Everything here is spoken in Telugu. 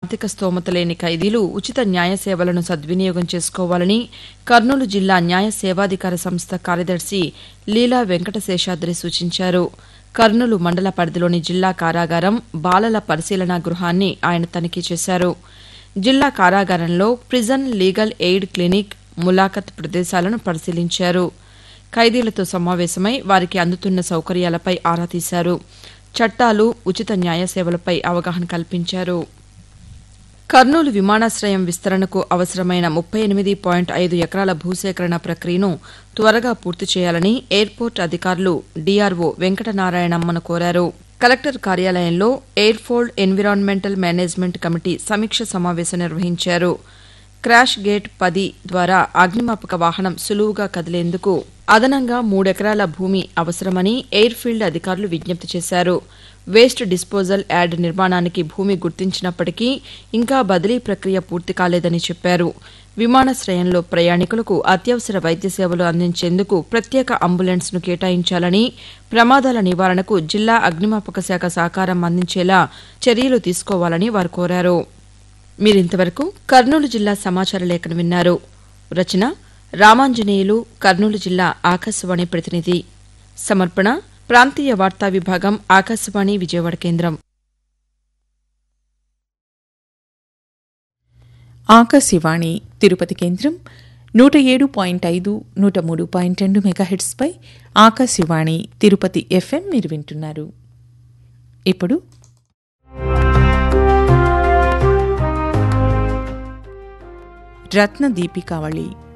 ఆర్థిక స్తోమత లేని ఖైదీలు ఉచిత న్యాయ సేవలను సద్వినియోగం చేసుకోవాలని కర్నూలు జిల్లా న్యాయ సేవాధికార సంస్థ కార్యదర్శి లీలా వెంకటశేషాద్రి సూచించారు కర్నూలు మండల పరిధిలోని జిల్లా కారాగారం బాలల పరిశీలనా గృహాన్ని ఆయన తనిఖీ చేశారు జిల్లా కారాగారంలో ప్రిజన్ లీగల్ ఎయిడ్ క్లినిక్ ములాఖత్ ప్రదేశాలను పరిశీలించారు ఖైదీలతో సమావేశమై వారికి అందుతున్న సౌకర్యాలపై ఆరా తీశారు చట్టాలు ఉచిత న్యాయ సేవలపై అవగాహన కల్పించారు కర్నూలు విమానాశ్రయం విస్తరణకు అవసరమైన ముప్పై ఎనిమిది పాయింట్ ఐదు ఎకరాల భూసేకరణ ప్రక్రియను త్వరగా పూర్తి చేయాలని ఎయిర్పోర్ట్ అధికారులు డీఆర్ఓ వెంకటనారాయణమ్మను కోరారు కలెక్టర్ కార్యాలయంలో ఎయిర్ఫోల్డ్ ఎన్విరాన్మెంటల్ మేనేజ్మెంట్ కమిటీ సమీక్ష సమావేశం నిర్వహించారు క్రాష్ గేట్ పది ద్వారా అగ్నిమాపక వాహనం సులువుగా కదిలేందుకు అదనంగా మూడెకరాల భూమి అవసరమని ఎయిర్ఫీల్డ్ అధికారులు విజ్ఞప్తి చేశారు వేస్ట్ డిస్పోజల్ యార్డ్ నిర్మాణానికి భూమి గుర్తించినప్పటికీ ఇంకా బదిలీ ప్రక్రియ పూర్తి కాలేదని చెప్పారు విమానాశ్రయంలో ప్రయాణికులకు అత్యవసర వైద్య సేవలు అందించేందుకు ప్రత్యేక అంబులెన్స్ను కేటాయించాలని ప్రమాదాల నివారణకు జిల్లా అగ్నిమాపక శాఖ సహకారం అందించేలా చర్యలు తీసుకోవాలని వారు కోరారు మీరింతవరకు కర్నూలు జిల్లా సమాచార లేఖను విన్నారు రచన రామాంజనేయులు కర్నూలు జిల్లా ఆకాశవాణి ప్రతినిధి సమర్పణ ప్రాంతీయ వార్తా విభాగం ఆకాశవాణి విజయవాడ కేంద్రం ఆకాశవాణి తిరుపతి కేంద్రం నూట ఏడు పాయింట్ ఐదు నూట మూడు పాయింట్ రెండు మెగాహెట్స్పై ఆకాశవాణి తిరుపతి ఎఫ్ఎం మీరు వింటున్నారు ఇప్పుడు రత్న దీపికావళి